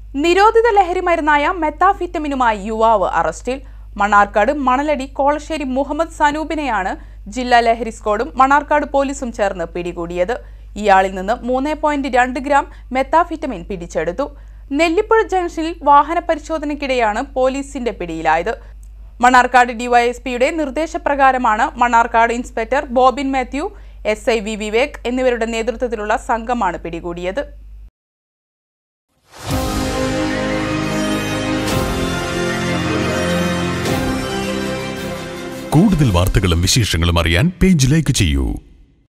നിരോധിത ലഹരി മരുന്നായ മെത്താഫിറ്റമിനുമായി യുവാവ് അറസ്റ്റിൽ മണ്ണാർക്കാട് മണലടി കോളശ്ശേരി മുഹമ്മദ് സനൂപിനെയാണ് ജില്ലാ ലഹരി സ്ക്വാഡും മണ്ണാർക്കാട് പോലീസും ചേർന്ന് പിടികൂടിയത് ഇയാളിൽ നിന്ന് മൂന്ന് പോയിന്റ് രണ്ട് ഗ്രാം മെത്താഫിറ്റമിൻ പിടിച്ചെടുത്തു നെല്ലിപ്പുഴ ജംഗ്ഷനിൽ വാഹന പരിശോധനയ്ക്കിടെയാണ് പോലീസിന്റെ പിടിയിലായത് മണ്ണാർക്കാട് ഡിവൈഎസ്പിയുടെ നിർദ്ദേശപ്രകാരമാണ് Mannarkkad inspector Bobin Mathew S I V Vivek എന്നിവരുടെ നേതൃത്വത്തിലുള്ള സംഘമാണ് പിടികൂടിയത് കൂടുതൽ വാർത്തകളും വിശേഷങ്ങളും അറിയാൻ പേജ് ലൈക്ക് ചെയ്യൂ